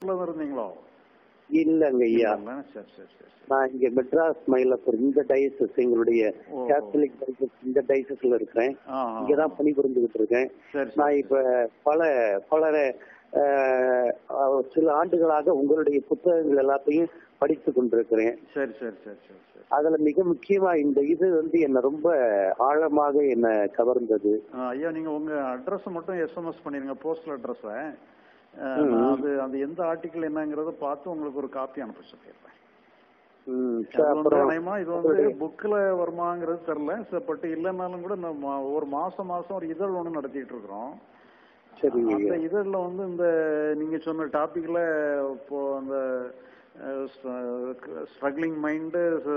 தான் இருந்தீங்களோ இல்லங்க ஐயா இல்ல, சரி சரி சரி சரி நான் இங்க மெட்ராஸ் மயிலாப்பூர் இந்த டைசஸ் எங்களுடைய ஓ. கேத்தலிக் டைசஸ் இந்த டைசஸ்ல இருக்கிறேன் ஆ, ஆ. இங்கதான் பணிபுரிந்துகிட்டு இருக்கேன் சரி சரி நான் இப்ப பல பல அஹ், அஹ், சில ஆண்டுகளாக உங்களுடைய புத்தகங்கள் எல்லாத்தையும் படித்து கொண்டிருக்கிறேன் சரி சரி சரி சரி சரி அதுல மிக முக்கியமா இந்த இது வந்து என்ன ரொம்ப ஆழமாக என்ன கவர்ந்தது ஆ, ஐயா நீங்க உங்க அட்ரஸ் மட்டும் எஸ்எம்எஸ் பண்ணிருங்க போஸ்டல் அட்ரஸ ம். அது அந்த எந்த ஆர்டிக்கிள் என்னங்கறத பார்த்து உங்களுக்கு ஒரு காப்பி அனுப்ப சொல்லிடுறேன் ம், அது சரி, வந்து அப்புறம் அநேகமா இது வந்து புக்ல வருமாங்கிறது தெரியல சரி, பட் இல்லைன்னாலும் கூட நம்ம ஒரு மாசம் மாசம் ஒரு இதழ் ஒண்ணு நடத்திட்டு இருக்கிறோம் சரிங்க அந்த ஐயா. இதழ்ல வந்து இந்த நீங்க சொன்ன டாபிக்ல இப்போ அந்த ஸ்ட்ரகிளிங் மைண்டு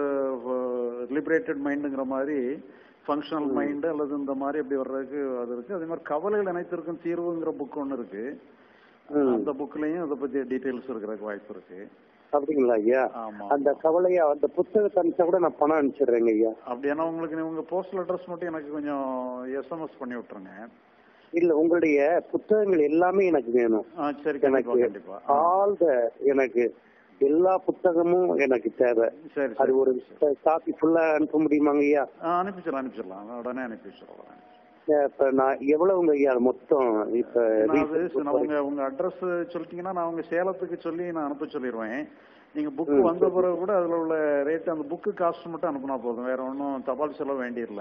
லிபரேட்டட் மைண்டுங்கிற மாதிரி ஃபங்க்ஷனல் மைண்டு அல்லது இந்த மாதிரி அப்படி வர்றதுக்கு அது இருக்கு அதே மாதிரி கவலைகள் அனைத்திற்கும் தீர்வுங்கிற புக் ஒன்று இருக்கு ம். அந்த புக்லயும் அதை பத்தி டீடைல்ஸ் இருக்கிறதுக்கு வாய்ப்பு இருக்கு அப்படிங்களா ஐயா ஆமா அந்த கவலையா அந்த புத்தகத்தை அனுப்பிச்சா கூட நான் பணம் அனுப்பிச்சிடுறேங்க ஐயா அப்படியானா உங்களுக்கு நீ- உங்க போஸ்டல் அட்ரஸ் மட்டும் எனக்கு கொஞ்சம் எஸ்எம்எஸ் பண்ணி விட்டுருங்க இல்ல உங்களுடைய புத்தகங்கள் எல்லாமே எனக்கு வேணும் ஆ சரி கண்டிப்பா எனக்கு கண்டிப்பா ஆ, ஆல் த எனக்கு எல்லா புத்தகமும் எனக்கு தேவை சரி அது சரி ஒரு காப்பி ஃபுல்லா அனுப்ப முடியுமாங்க ஐயா ஆ, அனுப்பிச்சிடலாம் அனுப்பிச்சிடலாம் உடனே அனுப்பி வச்சிடலாம் அஹ் இப்ப நான் எவ்வளவுங்க ஐயா மொத்தம் இப்ப நான் அது recent நான் உங்க உங்க அட்ரஸ் சொல்லிட்டீங்கன்னா நான் உங்க சேலத்துக்கு சொல்லி நான் அனுப்ப சொல்லிடுவேன் நீங்க புக் வந்த பிறகு கூட அதுல உள்ள ரேட் அந்த புக்கு காஸ்ட் மட்டும் அனுப்புனா போதும் வேற ஒன்றும் தபால் செலவு வேண்டியதில்ல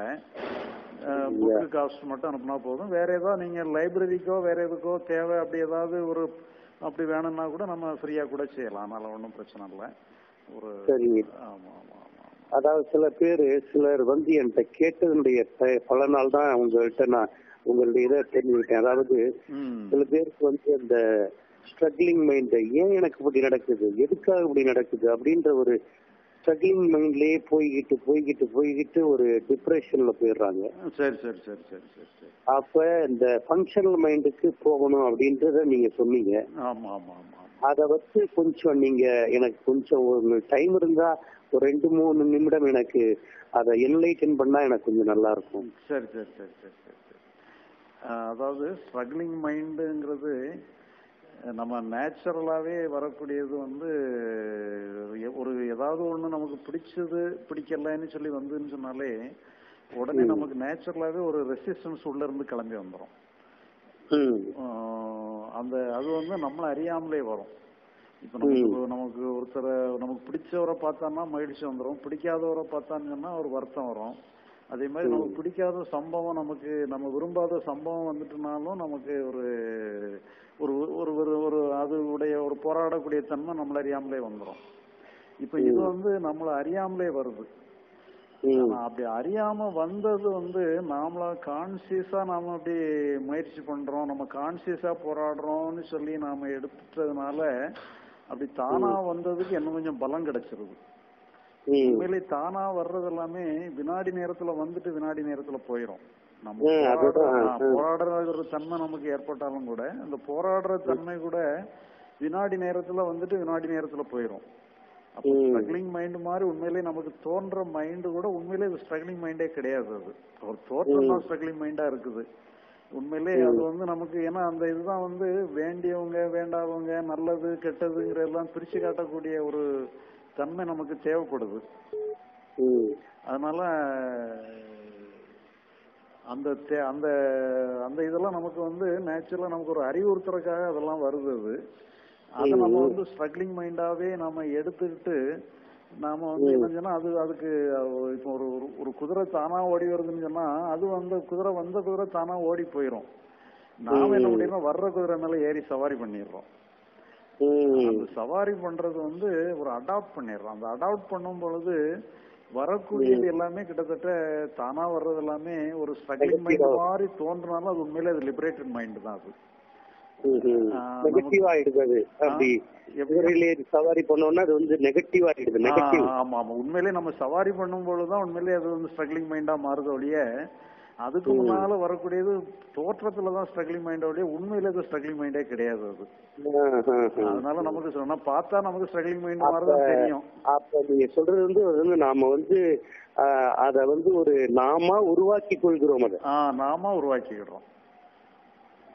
புக்கு காஸ்ட் மட்டும் அனுப்புனா போதும் வேற ஏதாவது நீங்க லைப்ரரிக்கோ வேற எதுக்கோ தேவை அப்படி ஏதாவது ஒரு அப்படி வேணும்னா கூட நம்ம ஃப்ரீயா கூட செய்யலாம் அதனால ஒன்றும் பிரச்சனை இல்லை ஒரு சரிங்க ஆமா ஆமா ஆமா ஆமா. அதாவது சில பேரு சிலர் வந்து என்கிட்ட கேட்டதனுடைய ப- பல நாள் தான் உங்கள்கிட்ட நான் உங்களுடைய இதை தெரிஞ்சுக்கிட்டேன் அதாவது ம் சில பேருக்கு வந்து அந்த ஸ்ட்ரகிளிங் மைண்ட் ஏன் எனக்கு இப்படி நடக்குது எதுக்காக இப்படி நடக்குது அப்படின்ற ஒரு ஸ்ட்ரகிளிங் மைண்ட்லயே போய்கிட்டு போய்கிட்டு போய்கிட்டு ஒரு டிப்ரெஷன்ல போயிடுறாங்க சரி சரி சரி சரி சரி சரி அப்ப இந்த ஃபங்க்ஷனல் மைண்டுக்கு போகணும் அப்படின்றத நீங்க சொன்னீங்க ஆமா ஆமா ஆமா ஆமா அத வச்சு கொஞ்சம் நீங்க எனக்கு கொஞ்சம் ஒரு டைம் இருந்தா ஒரு ரெண்டு மூணு நிமிடம் எனக்கு அதை என்லைட்டன் பண்ணா எனக்கு கொஞ்சம் நல்லா இருக்கும் சரி சரி சரி சரி சரி சரி அஹ் அதாவது ஸ்ட்ரகிளிங் மைண்டுங்கிறது நம்ம நேச்சுரலாவே வரக்கூடியது வந்து எ- ஒரு ஏதாவது ஒண்ணு நமக்கு பிடிச்சது பிடிக்கலன்னு சொல்லி வந்துன்னு சொன்னாலே உடனே நமக்கு நேச்சுரலாவே ஒரு ரெசிஸ்டன்ஸ் உள்ள இருந்து கிளம்பி வந்துரும் ம். ஆஹ் அந்த அது வந்து நம்மள அறியாமலே வரும் இப்ப நமக்கு நமக்கு ஒருத்தரை நமக்கு பிடிச்சவரை பார்த்தான்னா மகிழ்ச்சி வந்துரும் பிடிக்காதவரை பார்த்தான்னு சொன்னா ஒரு வருத்தம் வரும் அதே மாதிரி நமக்கு பிடிக்காத சம்பவம் நமக்கு நம்ம விரும்பாத சம்பவம் வந்துட்டுனாலும் நமக்கு ஒரு ஒரு ஒரு ஒரு ஒரு அது உடைய ஒரு போராடக்கூடிய தன்மை நம்மள அறியாமலே வந்துரும் இப்ப இது வந்து நம்மள அறியாமலே வருது ம். ஆனா அப்படி அறியாம வந்தது வந்து நாமளா கான்சியஸா நாம அப்படி முயற்சி பண்றோம் நம்ம கான்சியஸா போராடுறோம்னு சொல்லி நாம எடுத்துட்டதுனால அப்படி தானா வந்ததுக்கு இன்னும் கொஞ்சம் பலம் கிடைச்சிருது ம். உண்மையிலே தானா வர்றது எல்லாமே வினாடி நேரத்துல வந்துட்டு வினாடி நேரத்துல போயிரும் நம்ம ம், போராடுற அதுதான். ஆ, போராடுற ஒரு தன்மை நமக்கு ஏற்பட்டாலும் கூட அந்த போராடுற தன்மை கூட வினாடி நேரத்துல வந்துட்டு வினாடி நேரத்துல போயிரும் அப்போ ம். ஸ்ட்ரகிளிங் மைண்ட் மாதிரி உண்மையிலே நமக்கு தோன்ற மைண்ட் கூட உண்மையிலே ஸ்ட்ரகிளிங் மைண்டே கிடையாது அது ஒரு தோற்றம் தான் ஸ்ட்ரகிளிங் மைண்டா இருக்குது உண்மையிலே அது வந்து நமக்கு ஏன்னா அந்த இதுதான் வந்து வேண்டியவங்க வேண்டாதவங்க நல்லது கெட்டதுங்கிற எல்லாம் பிரிச்சு காட்டக்கூடிய ஒரு தன்மை நமக்கு தேவைப்படுது ம். அதனால அந்த தே- அந்த அந்த இதெல்லாம் நமக்கு வந்து நேச்சுரலா நமக்கு ஒரு அறிவுறுத்துறதுக்காக அதெல்லாம் வருது அது அதை நம்ம வந்து ஸ்ட்ரகிளிங் மைண்டாவே நாம எடுத்துக்கிட்டு நாம வந்து என்ன சொன்னா அது அதுக்கு அஹ், இப்போ ஒரு ஒரு- ஒரு குதிரை தானா ஓடி வருதுன்னு சொன்னா அது வந்து குதிரை வந்த குதிரை தானா ஓடி போயிரும் நாம என்ன பண்ணிடுறோம் வர்ற குதிரை மேல ஏறி சவாரி பண்ணிடுறோம் ம். அந்த சவாரி பண்றது வந்து ஒரு அடாப்ட் பண்ணிடுறோம் அந்த அடாப்ட் பண்ணும் பொழுது வரக்கூடியது எல்லாமே கிட்டத்தட்ட தானா வர்றது எல்லாமே ஒரு ஸ்ட்ரகிளிங் மைண்ட் மாதிரி தோன்றினாலும் அது உண்மையிலே அது லிபரேட்டட் மைண்ட் தான் அது ம், ம். ஆ, நெகட்டிவ் ஆயிடுது அது அப்படி குதிரையிலே சவாரி பண்ணோம்னா அது வந்து நெகட்டிவ் ஆயிடுது நெகட்டிவ் ஆ, ஆமா ஆமா உண்மையிலே நம்ம சவாரி பண்ணும் பொழுதுதான் உண்மையிலே அது வந்து ஸ்ட்ரகிளிங் மைண்டா மாறுது ஒழிய அதுக்கு முன்னால வரக்கூடியது தோற்றத்துல தான் ஸ்ட்ரகிளிங் மைண்ட் ஒழிய உண்மையிலே அது ஸ்ட்ரகிளிங் மைண்டே கிடையாது அது அதனால நமக்கு சொன்னா பார்த்தா நமக்கு ஸ்ட்ரகிளிங் மைண்ட் மாதிரிதான் தெரியும் அப்ப நீங்க சொல்றது வந்து அது வந்து நாம வந்து ஆஹ், அத வந்து ஒரு நாம உருவாக்கி கொள்கிறோம் அதை ஆ நாம உருவாக்கிக்கிறோம்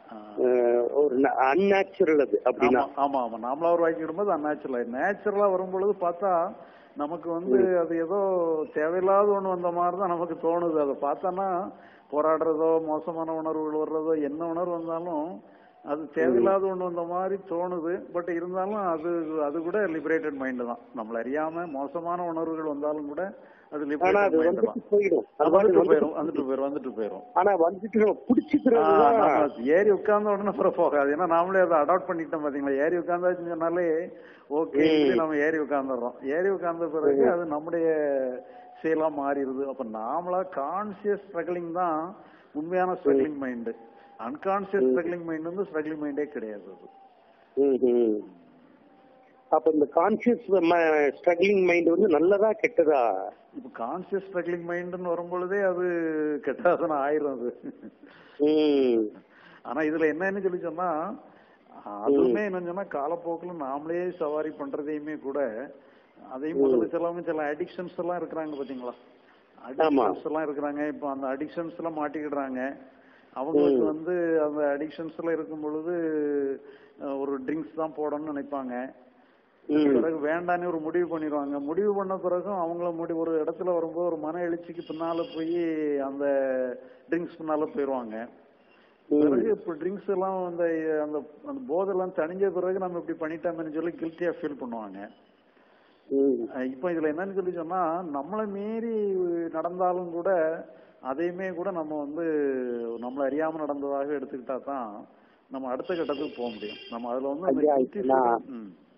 அஹ், ஒரு அன்நேச்சுரல் அது அப்படின்னா ஆமா ஆமா ஆமா நாமளா உருவாக்கிடும் போது அந்நேச்சுரலா நேச்சுரலா வரும் பொழுது பார்த்தா நமக்கு வந்து அது ஏதோ தேவையில்லாத ஒண்ணு வந்த மாதிரி தான் நமக்கு தோணுது அதை பார்த்தோன்னா போராடுறதோ மோசமான உணர்வுகள் வர்றதோ என்ன உணர்வு வந்தாலும் அது தேவையில்லாத ஒண்ணு வந்த மாதிரி தோணுது பட் இருந்தாலும் அது அது கூட லிபரேட்டட் மைண்ட் தான் நம்மள அறியாம மோசமான உணர்வுகள் வந்தாலும் கூட அது ஆனா அது லிபரேட்டட் மைண்ட் தான் வந்துட்டு போயிடும் அது அது பாட்டுக்கு வந்துட்டு போயிரும் வந்துட்டு வந்துட்டு போயிரும் வந்துட்டு போயிரும் ஆனா வந்துட்டு நம்ம பிடிச்சிக்கிறது ஆ, தான் நம்ம ஏறி உட்கார்ந்த உடனே அப்புறம் போகாது ஏன்னா நாமளே அதை அடாப்ட் பண்ணிட்டோம் பாத்தீங்களா ஏறி உட்கார்ந்தாச்சுன்னு சொன்னாலே ஓகே நம்ம ஏறி உட்கார்ந்துடுறோம் ஏறி உட்கார்ந்த பிறகு அது நம்முடைய செயலா மாறிடுது அப்ப நாமளா கான்சியஸ் ஸ்ட்ரகிளிங் தான் உண்மையான struggling mind unconscious struggling mind வந்து ஸ்ட்ரகிளிங் மைண்டே கிடையாது அது ம்ஹும். அப்ப இந்த கான்சியஸ் ஸ்ட்ரகிளிங் மைண்ட் வந்து நல்லதா கெட்டதா இப்ப கான்சியஸ் ஸ்ட்ரகிளிங் மைண்ட்னு வரும் பொழுதே அது கெட்டாதன ஆயிரும் அது ம். ஆனா இதுல என்னன்னு சொல்லி சொன்னா அதுவுமே என்ன சொன்னா காலப்போக்குல நாமளே சவாரி பண்றதையுமே கூட அதையும் முதல்ல சொல்லாம சில அடிக்ஷன்ஸ் எல்லாம் இருக்கிறாங்க பாத்தீங்களா அடிக்ஷன்ஸ் எல்லாம் இருக்கிறாங்க இப்ப அந்த அடிக்ஷன்ஸ் எல்லாம் மாட்டிக்கிடுறாங்க அவங்களுக்கு வந்து அந்த அடிக்ஷன்ஸ்ல இருக்கும் பொழுது அஹ், ஒரு ட்ரிங்க்ஸ் தான் போடணும்னு நினைப்பாங்க ம். பிறகு வேண்டான்னு ஒரு முடிவு பண்ணிடுவாங்க முடிவு பண்ண பிறகும் அவங்கள முடி ஒரு இடத்துல வரும்போது ஒரு மன எழுச்சிக்கு பின்னால போய் அந்த ட்ரிங்க்ஸ் பின்னால போயிடுவாங்க பிறகு இப்ப ட்ரிங்க்ஸ் எல்லாம் அந்த அந்த அந்த போதெல்லாம் தணிஞ்ச பிறகு நம்ம இப்படி பண்ணிட்டோம்னு சொல்லி கில்ட்டியா ஃபீல் பண்ணுவாங்க ம். அஹ் இப்போ இதுல என்னன்னு சொல்லி சொன்னா நம்மளை மீறி நடந்தாலும் கூட அதையுமே கூட நம்ம வந்து நம்மள அறியாம நடந்ததாக எடுத்துக்கிட்டா தான் நம்ம அடுத்த கட்டத்துக்கு போக முடியும் நம்ம அதுல வந்து அந்த ஐயா, guilty இப்ப நான் feeling- ம்.